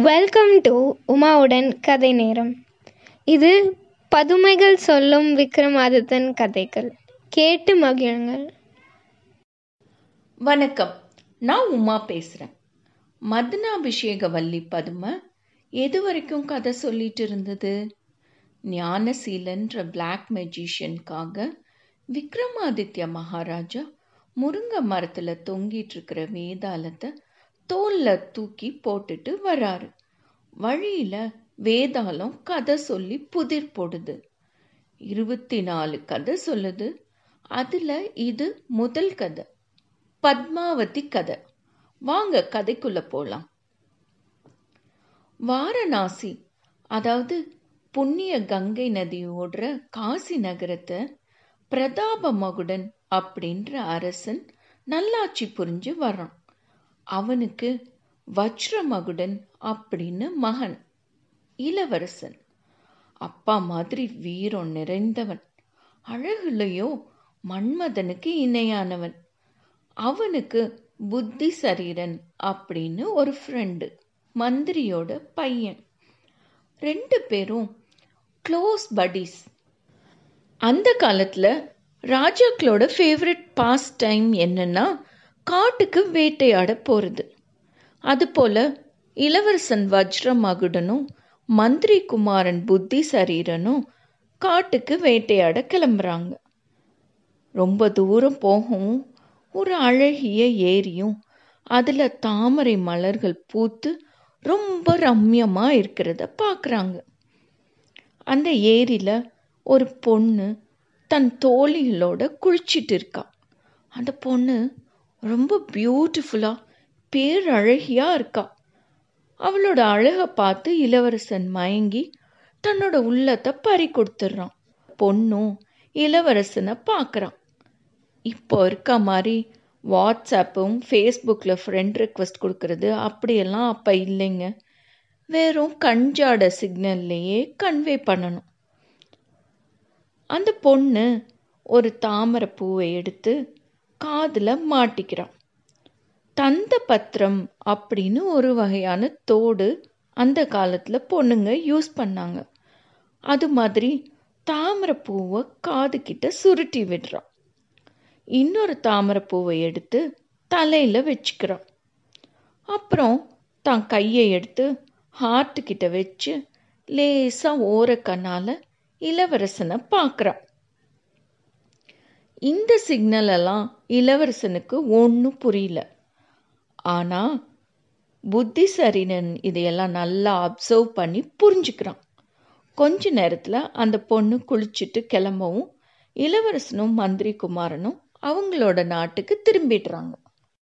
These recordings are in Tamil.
வெல்கம் டு உமாவுடன் கதை நேரம் இது பதுமைகள் சொல்லும் விக்ரமாதித்தன் கதைகள் கேட்டு மகிழுங்கள் வணக்கம் நான் உமா பேசுகிறேன் மதனாபிஷேக வள்ளி பதுமை எது வரைக்கும் கதை சொல்லிட்டு இருந்தது ஞானசீலன்ற பிளாக் மெஜிஷியனுக்காக விக்ரமாதித்ய மகாராஜா முருங்கை மரத்தில் தொங்கிட்டு இருக்கிற வேதாளத்தை தோல்ல தூக்கி போட்டுட்டு வராரு வழியில வேதாளம் கதை சொல்லி புதிர் போடுது இருபத்தி நாலு கதை சொல்லுது அதுல இது முதல் கதை பத்மாவதி கதை வாங்க கதைக்குள்ள போலாம் வாரணாசி அதாவது புண்ணிய கங்கை நதி ஓடுற காசி நகரத்தை பிரதாப மகுடன் அப்படின்ற அரசன் நல்லாட்சி புரிஞ்சு வர்றான் அவனுக்கு வஜ்ரமகுடன் அப்படின்னு மகன் இளவரசன் அப்பா மாதிரி வீரம் நிறைந்தவன் அழகுலையோ மன்மதனுக்கு இணையானவன் அவனுக்கு புத்தி சரீரன் அப்படின்னு ஒரு ஃப்ரெண்டு மந்திரியோட பையன் ரெண்டு பேரும் க்ளோஸ் buddies அந்த காலத்தில் ராஜாக்களோட ஃபேவரட் பாஸ் டைம் என்னன்னா காட்டுக்கு வேட்டையாட போகிறது அதுபோல இளவரசன் வஜ்ரமகுடனும் மந்திரி குமாரன் புத்தி சரீரனும் காட்டுக்கு வேட்டையாட கிளம்புறாங்க ரொம்ப தூரம் போகவும் ஒரு அழகிய ஏரியும் அதில் தாமரை மலர்கள் பூத்து ரொம்ப ரம்யமாக இருக்கிறத பார்க்குறாங்க அந்த ஏரியில் ஒரு பொண்ணு தன் தோழிகளோட குளிச்சிட்டு இருக்கா அந்த பொண்ணு ரொம்ப பியூட்டிஃபுல்லாக பேரழகியாக இருக்கா அவளோட அழகை பார்த்து இளவரசன் மயங்கி தன்னோட உள்ளத்தை பறி கொடுத்துட்றான் பொண்ணும் இளவரசனை பார்க்குறான் இப்போ இருக்க மாதிரி வாட்ஸ்அப்பும் ஃபேஸ்புக்கில் ஃப்ரெண்ட் ரெக்வஸ்ட் கொடுக்கறது அப்படியெல்லாம் அப்போ இல்லைங்க வெறும் கஞ்சாட சிக்னல்லையே கன்வே பண்ணணும் அந்த பொண்ணு ஒரு தாமரை பூவை எடுத்து காதில் மாட்டிக்கிறான் தந்த பத்திரம் அப்படின்னு ஒரு வகையான தோடு அந்த காலத்தில் பொண்ணுங்க யூஸ் பண்ணாங்க அது மாதிரி தாமரை பூவை காது கிட்ட சுருட்டி விடுறான் இன்னொரு தாமரை பூவை எடுத்து தலையில் வச்சுக்கிறான் அப்புறம் தான் கையை எடுத்து ஹார்ட்டு கிட்ட வச்சு லேசாக ஓரக்கண்ணால் இளவரசனை பார்க்குறான் இந்த சிக்னல் எல்லாம் இளவரசனுக்கு ஒன்றும் புரியல ஆனால் புத்திசரினன் இதையெல்லாம் நல்லா அப்சர்வ் பண்ணி புரிஞ்சுக்கிறான் கொஞ்ச நேரத்தில் அந்த பொண்ணு குளிச்சுட்டு கிளம்பவும் இளவரசனும் மந்திரி குமாரனும் அவங்களோட நாட்டுக்கு திரும்பிடுறாங்க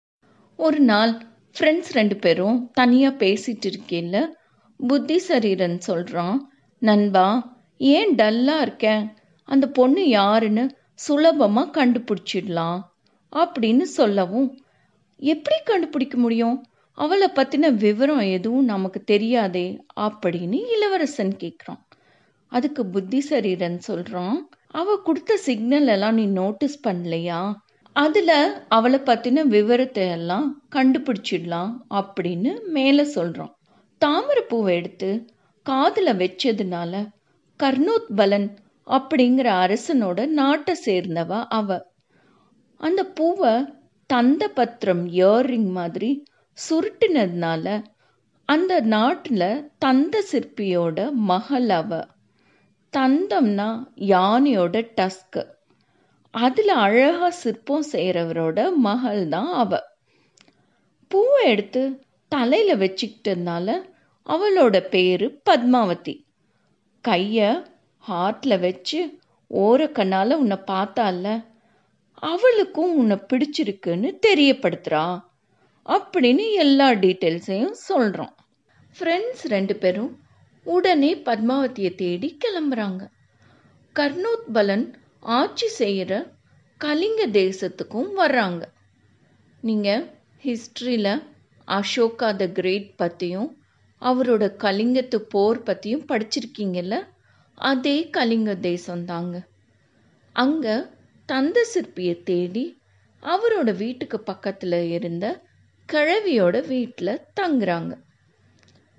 ஒரு நாள் ஃப்ரெண்ட்ஸ் ரெண்டு பேரும் தனியாக பேசிட்டு இருக்கையில் புத்தி சரீரன் சொல்கிறான் நண்பா ஏன் டல்லாக இருக்கேன் அந்த பொண்ணு யாருன்னு சுலபமாக கண்டுபிடிச்சிடலாம் அப்படின்னு சொல்லவும் எப்படி கண்டுபிடிக்க முடியும் அவளை பற்றின விவரம் எதுவும் நமக்கு தெரியாதே அப்படின்னு இளவரசன் கேட்குறான் அதுக்கு புத்தி சரீரன் சொல்கிறான் அவ கொடுத்த சிக்னல் எல்லாம் நீ நோட்டீஸ் பண்ணலையா அதில் அவளை பற்றின விவரத்தை எல்லாம் கண்டுபிடிச்சிடலாம் அப்படின்னு மேலே சொல்கிறான் தாமரைப்பூவை எடுத்து காதில் வச்சதுனால கர்னோத் பலன் அப்படிங்கிற அரசனோட நாட்டை சேர்ந்தவ அவ அந்த பூவை தந்த பத்திரம் இயர்ரிங் மாதிரி சுருட்டினதுனால அந்த நாட்டில் தந்த சிற்பியோட மகள் அவ தந்தம்னா யானையோட டஸ்க்கு அதில் அழகாக சிற்பம் செய்கிறவரோட மகள் தான் அவ பூவை எடுத்து தலையில் வச்சுக்கிட்டதுனால அவளோட பேர் பத்மாவதி கையை ஹார்ட்டில் வச்சு ஓரக்கண்ணால் உன்னை பார்த்தால அவளுக்கும் உன்னை பிடிச்சிருக்குன்னு தெரியப்படுத்துகிறா அப்படின்னு எல்லா டீட்டெயில்ஸையும் சொல்கிறோம் ஃப்ரெண்ட்ஸ் ரெண்டு பேரும் உடனே பத்மாவதியை தேடி கிளம்புறாங்க கர்னோத் பலன் ஆட்சி செய்கிற கலிங்க தேசத்துக்கும் வர்றாங்க நீங்கள் ஹிஸ்ட்ரியில் அசோகா த கிரேட் பற்றியும் அவரோட கலிங்கத்து போர் பற்றியும் படிச்சிருக்கீங்கல்ல அதே கலிங்க தேசம்தாங்க அங்கே தந்த சிற்பியை தேடி அவரோட வீட்டுக்கு பக்கத்தில் இருந்த கிழவியோட வீட்டில் தங்குறாங்க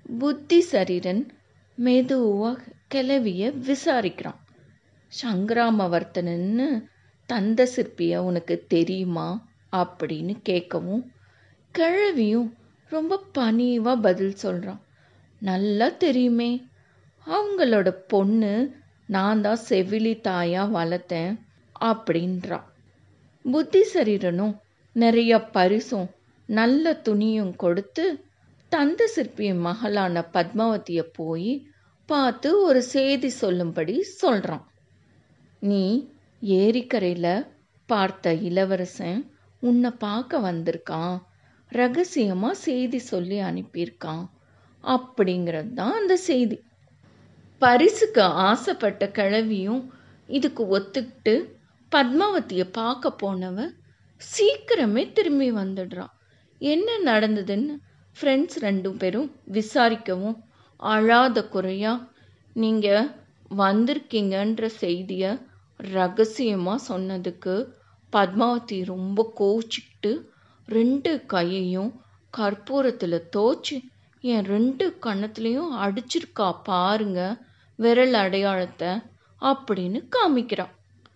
புத்தி சரீரன் மெதுவாக கிளவிய விசாரிக்கிறான் சங்கராமவர்த்தனன்னு தந்த சிற்பிய உனக்கு தெரியுமா அப்படின்னு கேட்கவும் கிழவியும் ரொம்ப பணிவாக பதில் சொல்கிறான் நல்லா தெரியுமே அவங்களோட பொண்ணு நான் தான் செவிலி தாயாக வளர்த்தேன் அப்படின்றான் புத்தி சரீரனும் நிறைய பரிசும் நல்ல துணியும் கொடுத்து தந்த சிற்பியின் மகளான பத்மாவதியை போய் பார்த்து ஒரு செய்தி சொல்லும்படி சொல்கிறான் நீ ஏரிக்கரையில் பார்த்த இளவரசன் உன்னை பார்க்க வந்திருக்கான் ரகசியமாக செய்தி சொல்லி அனுப்பியிருக்கான் அப்படிங்கிறது தான் அந்த செய்தி பரிசுக்கு ஆசைப்பட்ட கிழவியும் இதுக்கு ஒத்துக்கிட்டு பத்மாவதியை பார்க்க போனவ சீக்கிரமே திரும்பி வந்துடுறான் என்ன நடந்ததுன்னு ஃப்ரெண்ட்ஸ் ரெண்டு பேரும் விசாரிக்கவும் அழாத குறையா நீங்கள் வந்திருக்கீங்கன்ற செய்தியை ரகசியமாக சொன்னதுக்கு பத்மாவதி ரொம்ப கோச்சிக்கிட்டு ரெண்டு கையையும் கற்பூரத்தில் தோச்சு என் ரெண்டு கன்னத்துலேயும் அடிச்சிருக்கா பாருங்க விரல் அடையாளத்தை அப்படின்னு காமிக்கிறான்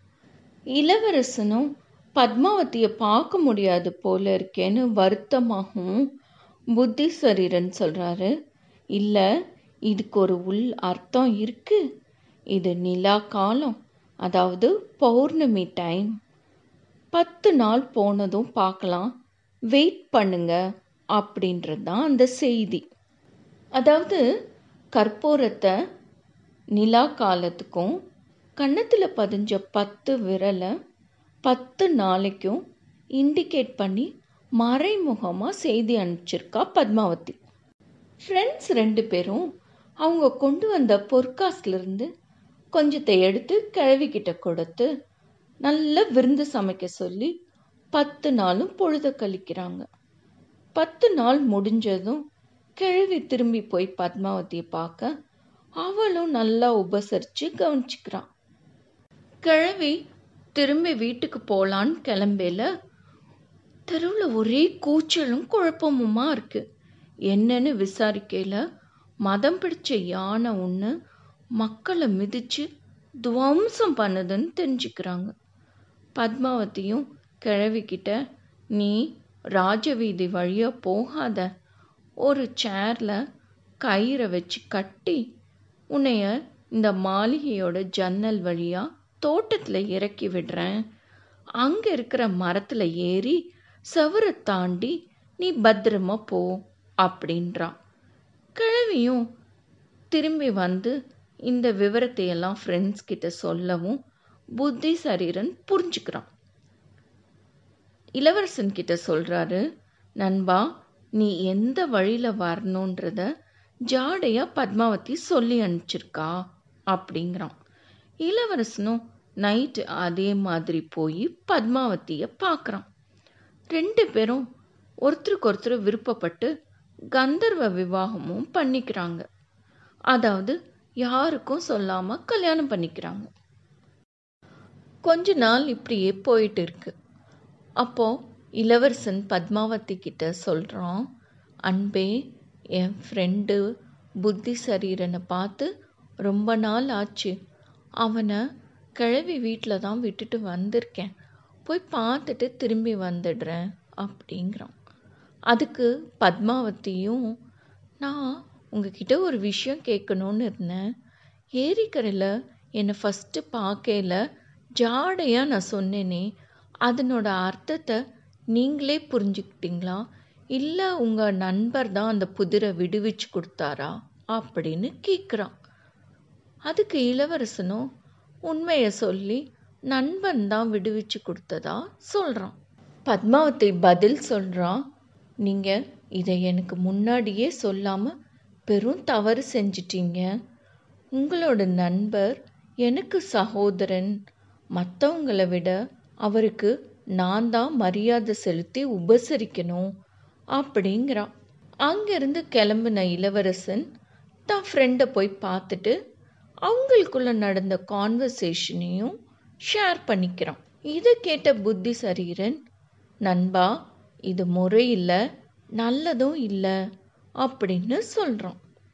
இளவரசனும் பத்மாவதியை பார்க்க முடியாது போல இருக்கேன்னு வருத்தமாகவும் புத்தி சரீரன் சொல்கிறாரு இல்லை இதுக்கு ஒரு உள் அர்த்தம் இருக்கு இது நிலா காலம் அதாவது பௌர்ணமி டைம் பத்து நாள் போனதும் பார்க்கலாம் வெயிட் பண்ணுங்க அப்படின்றது தான் அந்த செய்தி அதாவது கற்பூரத்தை நிலா காலத்துக்கும் கன்னத்தில் பதிஞ்ச பத்து விரலை பத்து நாளைக்கும் இண்டிகேட் பண்ணி மறைமுகமாக செய்தி அனுப்பிச்சிருக்கா பத்மாவதி ஃப்ரெண்ட்ஸ் ரெண்டு பேரும் அவங்க கொண்டு வந்த பொற்காசுலேருந்து கொஞ்சத்தை எடுத்து கிழவிக்கிட்ட கொடுத்து நல்ல விருந்து சமைக்க சொல்லி பத்து நாளும் பொழுத கழிக்கிறாங்க பத்து நாள் முடிஞ்சதும் கிழவி திரும்பி போய் பத்மாவதியை பார்க்க அவளும் நல்லா உபசரித்து கவனிச்சுக்கிறான் கிழவி திரும்பி வீட்டுக்கு போகலான்னு கிளம்பையில தெருவில் ஒரே கூச்சலும் குழப்பமுமா இருக்கு என்னன்னு விசாரிக்கையில் மதம் பிடிச்ச யானை ஒன்று மக்களை மிதிச்சு துவம்சம் பண்ணுதுன்னு தெரிஞ்சுக்கிறாங்க பத்மாவதியும் கிழவிக்கிட்ட நீ ராஜவீதி வழியாக போகாத ஒரு சேரில் கயிறை வச்சு கட்டி உன்னைய இந்த மாளிகையோட ஜன்னல் வழியாக தோட்டத்தில் இறக்கி விடுறேன் அங்கே இருக்கிற மரத்தில் ஏறி செவரை தாண்டி நீ பத்திரமா போ அப்படின்றான் கிழவியும் திரும்பி வந்து இந்த விவரத்தை எல்லாம் ஃப்ரெண்ட்ஸ் கிட்ட சொல்லவும் புத்தி சரீரன் புரிஞ்சுக்கிறான் இளவரசன் கிட்ட சொல்றாரு நண்பா நீ எந்த வழியில வரணுன்றத ஜாடையா பத்மாவதி சொல்லி அனுப்பிச்சிருக்கா அப்படிங்கிறான் இளவரசனும் நைட்டு அதே மாதிரி போய் பத்மாவதியை பார்க்குறான் ரெண்டு பேரும் ஒருத்தருக்கு ஒருத்தர் விருப்பப்பட்டு கந்தர்வ விவாகமும் பண்ணிக்கிறாங்க அதாவது யாருக்கும் சொல்லாம கல்யாணம் பண்ணிக்கிறாங்க கொஞ்ச நாள் இப்படியே போயிட்டு இருக்கு அப்போ இளவரசன் பத்மாவதி கிட்ட சொல்றான் அன்பே என் ஃப்ரெண்டு புத்தி சரீரனை பார்த்து ரொம்ப நாள் ஆச்சு அவனை கிழவி வீட்டில் தான் விட்டுட்டு வந்திருக்கேன் போய் பார்த்துட்டு திரும்பி வந்துடுறேன் அப்படிங்கிறான் அதுக்கு பத்மாவதியும் நான் உங்ககிட்ட ஒரு விஷயம் கேட்கணுன்னு இருந்தேன் ஏரிக்கரையில் என்னை ஃபஸ்ட்டு பார்க்கையில் ஜாடையாக நான் சொன்னேனே அதனோட அர்த்தத்தை நீங்களே புரிஞ்சுக்கிட்டீங்களா இல்லை உங்கள் நண்பர் தான் அந்த புதிரை விடுவிச்சு கொடுத்தாரா அப்படின்னு கேட்குறான் அதுக்கு இளவரசனும் உண்மையை சொல்லி நண்பன் தான் விடுவிச்சு கொடுத்ததா சொல்கிறான் பத்மாவதி பதில் சொல்கிறான் நீங்கள் இதை எனக்கு முன்னாடியே சொல்லாமல் பெரும் தவறு செஞ்சிட்டீங்க உங்களோட நண்பர் எனக்கு சகோதரன் மற்றவங்களை விட அவருக்கு நான் தான் மரியாதை செலுத்தி உபசரிக்கணும் அப்படிங்கிறான் அங்கிருந்து கிளம்புன இளவரசன் தான் ஃப்ரெண்டை போய் பார்த்துட்டு அவங்களுக்குள்ள நடந்த கான்வர்சேஷனையும் ஷேர் பண்ணிக்கிறான் இதை கேட்ட புத்தி சரீரன் நண்பா இது முறை இல்லை நல்லதும் இல்லை அப்படின்னு சொல்கிறான்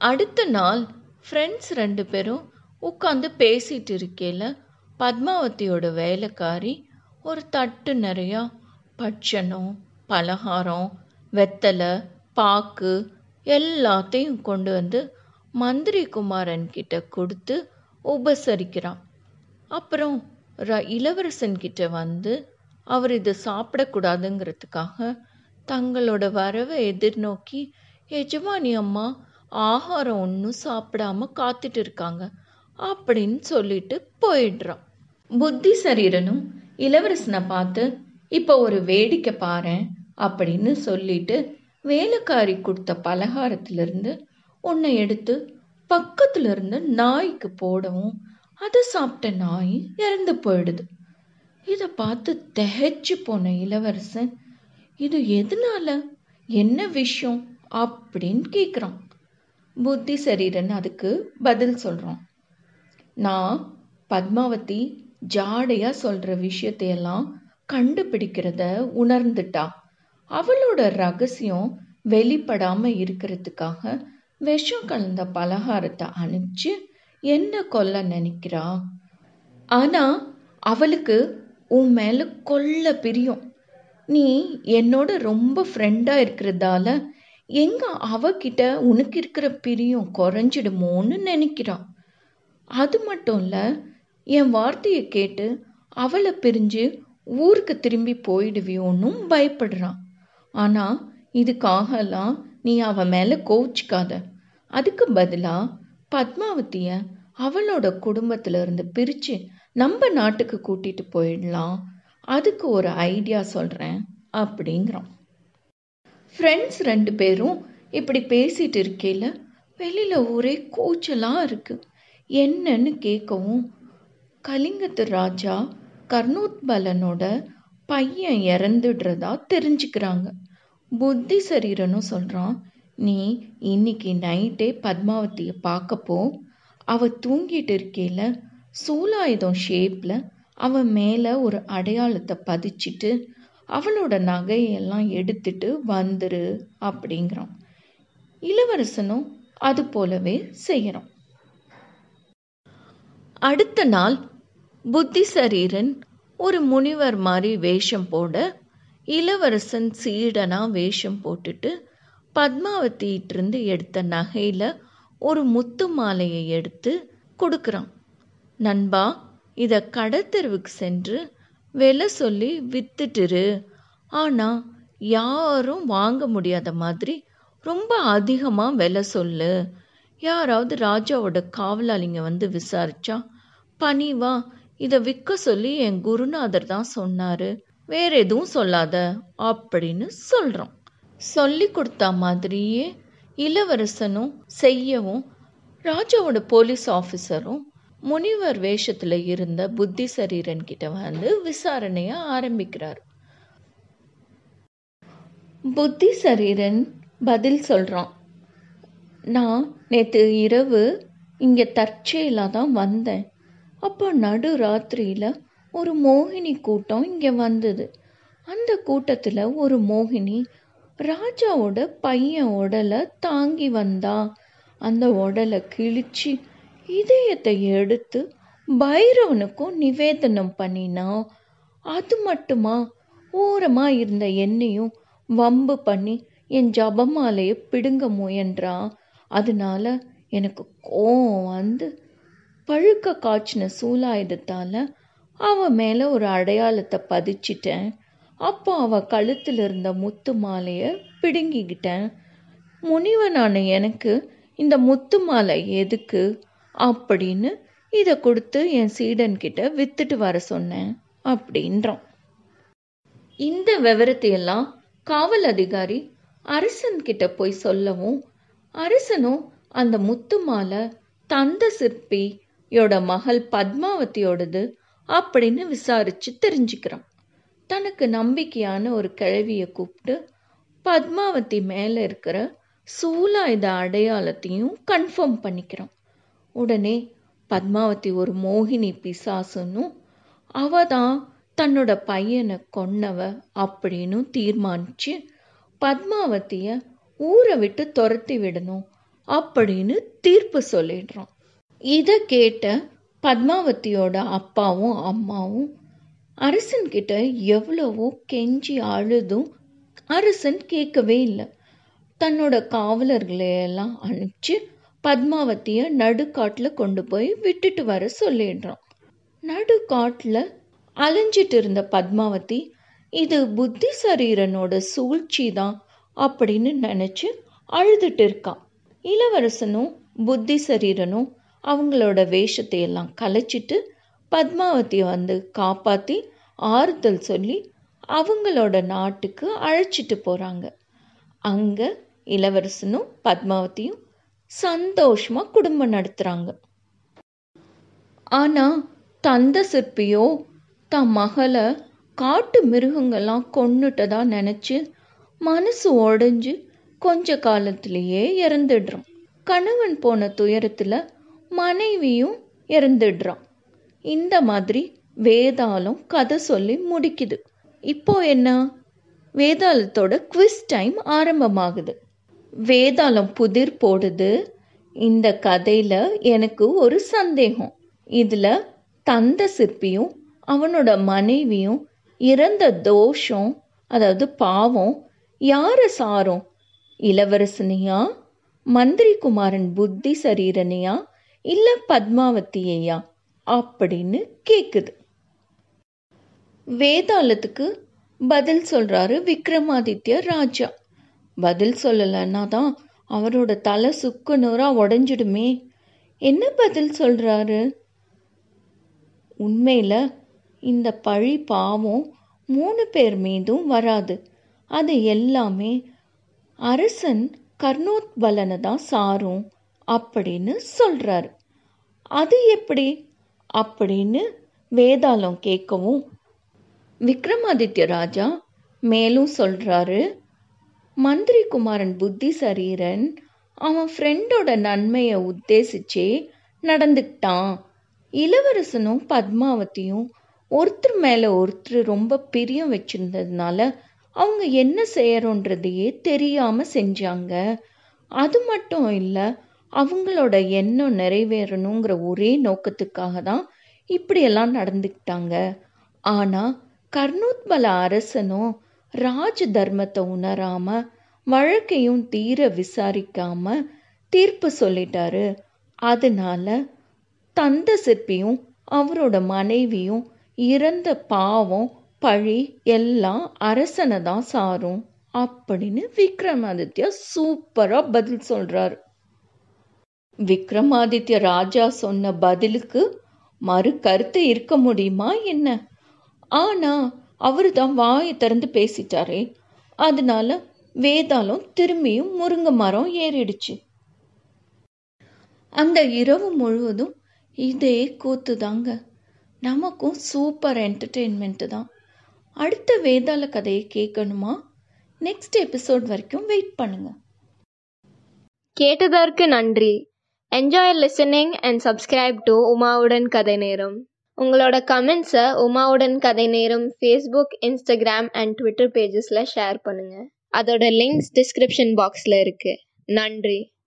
அடுத்த நாள் ஃப்ரெண்ட்ஸ் ரெண்டு பேரும் உட்காந்து பேசிட்டு இருக்கையில் பத்மாவதியோட வேலைக்காரி ஒரு தட்டு நிறையா பட்சணம் பலகாரம் வெத்தலை பாக்கு எல்லாத்தையும் கொண்டு வந்து மந்திரி குமாரன் கிட்ட கொடுத்து உபசரிக்கிறான் அப்புறம் ர இளவரசன் கிட்ட வந்து அவர் இதை சாப்பிடக்கூடாதுங்கிறதுக்காக தங்களோட வரவை எதிர்நோக்கி எஜமானி அம்மா ஆகாரம் ஒன்றும் சாப்பிடாம காத்துட்டு இருக்காங்க அப்படின்னு சொல்லிட்டு போயிடுறான் புத்தி சரீரனும் இளவரசனை பார்த்து இப்போ ஒரு வேடிக்கை பாரேன் அப்படின்னு சொல்லிட்டு வேலைக்காரி கொடுத்த பலகாரத்திலிருந்து ஒன்றை எடுத்து பக்கத்துல இருந்து நாய்க்கு போடவும் அதை சாப்பிட்ட நாய் இறந்து போயிடுது இதை பார்த்து திகைச்சு போன இளவரசன் இது எதனால என்ன விஷயம் அப்படின்னு கேட்குறான் புத்தி சரீரன் அதுக்கு பதில் சொல்கிறான் நான் பத்மாவதி ஜாடையா சொல்ற விஷயத்தையெல்லாம் கண்டுபிடிக்கிறத உணர்ந்துட்டா அவளோட ரகசியம் வெளிப்படாம இருக்கிறதுக்காக விஷம் கலந்த பலகாரத்தை அனுப்பிச்சு என்ன கொல்ல நினைக்கிறா ஆனா அவளுக்கு உன் மேல கொல்ல பிரியம் நீ என்னோட ரொம்ப ஃப்ரெண்டா இருக்கிறதால எங்க அவகிட்ட உனக்கு இருக்கிற பிரியம் குறைஞ்சிடுமோன்னு நினைக்கிறான் அது மட்டும் இல்ல என் வார்த்தையை கேட்டு அவளை பிரிஞ்சு ஊருக்கு திரும்பி போயிடுவியோன்னும் பயப்படுறான் ஆனா இதுக்காகலாம் நீ அவ மேல கோச்சிக்காத அதுக்கு பதிலா பத்மாவதிய அவளோட குடும்பத்துல இருந்து பிரிச்சு நம்ம நாட்டுக்கு கூட்டிட்டு போயிடலாம் அதுக்கு ஒரு ஐடியா சொல்றேன் அப்படிங்கிறான் ஃப்ரெண்ட்ஸ் ரெண்டு பேரும் இப்படி பேசிட்டு இருக்கையில வெளியில ஒரே கூச்சலா இருக்கு என்னன்னு கேட்கவும் கலிங்கத்து ராஜா கர்ணோத்பலனோட பையன் இறந்துடுறதா தெரிஞ்சுக்கிறாங்க புத்தி சரீரனும் சொல்றான் நீ இன்னைக்கு நைட்டே பத்மாவதியை பார்க்கப்போ அவ தூங்கிட்டு இருக்கையில சூலாயுதம் ஷேப்ல அவ மேல ஒரு அடையாளத்தை பதிச்சிட்டு அவளோட நகையெல்லாம் எடுத்துட்டு வந்துரு அப்படிங்கிறான் இளவரசனும் அது போலவே செய்யறான் அடுத்த நாள் புத்தி சரீரன் ஒரு முனிவர் மாதிரி வேஷம் போட இளவரசன் சீடனா வேஷம் போட்டுட்டு பத்மாவதியிட்டிருந்து எடுத்த நகையில ஒரு முத்து மாலையை எடுத்து கொடுக்குறான் நண்பா இத கடத்தெருவுக்கு சென்று விலை சொல்லி வித்துட்டுரு ஆனா யாரும் வாங்க முடியாத மாதிரி ரொம்ப அதிகமா விலை சொல்லு யாராவது ராஜாவோட காவலாளிங்க வந்து விசாரிச்சா பணிவா இதை விற்க சொல்லி என் குருநாதர் தான் சொன்னாரு வேற எதுவும் சொல்லாத அப்படின்னு சொல்றான் சொல்லி கொடுத்த மாதிரியே இளவரசனும் செய்யவும் ராஜாவோட போலீஸ் ஆஃபீஸரும் முனிவர் வேஷத்துல இருந்த புத்தி சரீரன் கிட்ட வந்து விசாரணைய ஆரம்பிக்கிறார் புத்தி சரீரன் பதில் சொல்றான் நான் நேற்று இரவு இங்கே தற்செயலாக தான் வந்தேன் அப்போ நடு ராத்திரியில் ஒரு மோகினி கூட்டம் இங்கே வந்தது அந்த கூட்டத்தில் ஒரு மோகினி ராஜாவோட பையன் உடலை தாங்கி வந்தா அந்த உடலை கிழிச்சு இதயத்தை எடுத்து பைரவனுக்கும் நிவேதனம் பண்ணினா அது மட்டுமா ஓரமா இருந்த என்னையும் வம்பு பண்ணி என் ஜபமாலையை பிடுங்க முயன்றா அதனால எனக்கு கோவம் வந்து பழுக்க காய்ச்சின சூலாயுதத்தால அவ மேல ஒரு அடையாளத்தை பதிச்சிட்டேன் அப்போ அவ கழுத்துல இருந்த முத்து மாலையை பிடுங்கிக்கிட்டேன் முனிவனான எனக்கு இந்த முத்து மாலை எதுக்கு அப்படின்னு இதை கொடுத்து என் சீடன் கிட்ட வித்துட்டு வர சொன்னேன் அப்படின்றான் இந்த விவரத்தையெல்லாம் காவல் அதிகாரி அரசன் கிட்ட போய் சொல்லவும் அரசனும் அந்த முத்து மாலை தந்த சிற்பியோட மகள் பத்மாவதியோடது அப்படின்னு விசாரிச்சு தெரிஞ்சுக்கிறான் தனக்கு நம்பிக்கையான ஒரு கிழவிய கூப்பிட்டு பத்மாவதி மேல இருக்கிற சூலாயுத அடையாளத்தையும் கன்ஃபார்ம் பண்ணிக்கிறான் உடனே பத்மாவதி ஒரு மோகினி பிசாசுன்னும் அவ தான் தன்னோட பையனை கொன்னவ அப்படின்னு தீர்மானிச்சு பத்மாவதிய ஊரை விட்டு துரத்தி விடணும் அப்படின்னு தீர்ப்பு சொல்லிடுறான் இதை கேட்ட பத்மாவதியோட அப்பாவும் அம்மாவும் அரசன்கிட்ட எவ்வளவோ கெஞ்சி அழுதும் அரசன் கேட்கவே இல்லை தன்னோட காவலர்களை எல்லாம் அனுப்பிச்சு பத்மாவதியை நடுக்காட்டில் கொண்டு போய் விட்டுட்டு வர சொல்லிடுறான் நடுக்காட்டில் அலைஞ்சிட்டு இருந்த பத்மாவதி இது புத்தி சரீரனோட சூழ்ச்சி தான் அப்படின்னு நினச்சி அழுதுட்டு இருக்கான் இளவரசனும் புத்தி சரீரனும் அவங்களோட வேஷத்தை எல்லாம் கலைச்சிட்டு பத்மாவதியை வந்து காப்பாற்றி ஆறுதல் சொல்லி அவங்களோட நாட்டுக்கு அழைச்சிட்டு போகிறாங்க அங்கே இளவரசனும் பத்மாவதியும் சந்தோஷமா குடும்பம் நடத்துறாங்க ஆனா தந்த சிற்பியோ தன் மகளை காட்டு மிருகங்கள்லாம் கொன்னுட்டதா நினைச்சு மனசு உடைஞ்சு கொஞ்ச காலத்திலேயே இறந்துடுறான் கணவன் போன துயரத்துல மனைவியும் இறந்துடுறான் இந்த மாதிரி வேதாளம் கதை சொல்லி முடிக்குது இப்போ என்ன வேதாளத்தோட குவிஸ் டைம் ஆரம்பமாகுது வேதாளம் புதிர் போடுது இந்த கதையில எனக்கு ஒரு சந்தேகம் இதுல தந்த சிற்பியும் அவனோட மனைவியும் இறந்த தோஷம் அதாவது பாவம் யார சாரும் இளவரசனையா மந்திரி குமாரன் புத்தி சரீரனையா இல்ல பத்மாவதியையா அப்படின்னு கேக்குது வேதாளத்துக்கு பதில் சொல்றாரு விக்ரமாதித்ய ராஜா பதில் சொல்லலைன்னா தான் அவரோட தலை சுக்கு நூறா உடஞ்சிடுமே என்ன பதில் சொல்றாரு உண்மையில இந்த பழி பாவம் மூணு பேர் மீதும் வராது அது எல்லாமே அரசன் கர்ணோத்பலனை தான் சாரும் அப்படின்னு சொல்றாரு அது எப்படி அப்படின்னு வேதாளம் கேட்கவும் விக்ரமாதித்ய ராஜா மேலும் சொல்றாரு மந்திரி குமாரன் புத்தி சரீரன் அவன் ஃப்ரெண்டோட நன்மையை உத்தேசிச்சே நடந்துக்கிட்டான் இளவரசனும் பத்மாவதியும் ஒருத்தர் மேலே ஒருத்தர் ரொம்ப பிரியம் வச்சிருந்ததுனால அவங்க என்ன செய்யறோன்றதையே தெரியாம செஞ்சாங்க அது மட்டும் இல்லை அவங்களோட எண்ணம் நிறைவேறணுங்கிற ஒரே நோக்கத்துக்காக தான் இப்படியெல்லாம் நடந்துக்கிட்டாங்க ஆனால் கர்ணோத்பல அரசனும் ராஜ தர்மத்தை உணராம வழக்கையும் தீர விசாரிக்காம தீர்ப்பு சொல்லிட்டாரு அதனால தந்த சிற்பியும் அவரோட மனைவியும் இறந்த பாவம் பழி எல்லாம் அரசனை தான் சாரும் அப்படின்னு விக்ரமாதித்யா சூப்பரா பதில் சொல்றாரு விக்ரமாதித்ய ராஜா சொன்ன பதிலுக்கு மறு கருத்து இருக்க முடியுமா என்ன ஆனா அவரு தான் வாயை திறந்து பேசிட்டாரே அதனால வேதாளம் திரும்பியும் முருங்கை மரம் ஏறிடுச்சு அந்த இரவு முழுவதும் இதே கூத்து தாங்க நமக்கும் சூப்பர் என்டர்டெயின்மெண்ட்டு தான் அடுத்த வேதாள கதையை கேட்கணுமா நெக்ஸ்ட் எபிசோட் வரைக்கும் வெயிட் பண்ணுங்க கேட்டதற்கு நன்றி enjoy listening and subscribe to உமாவுடன் கதை நேரம் உங்களோட கமெண்ட்ஸை உமாவுடன் கதை நேரம் ஃபேஸ்புக் இன்ஸ்டாகிராம் அண்ட் ட்விட்டர் பேஜஸில் ஷேர் பண்ணுங்கள் அதோட லிங்க்ஸ் டிஸ்கிரிப்ஷன் பாக்ஸில் இருக்குது நன்றி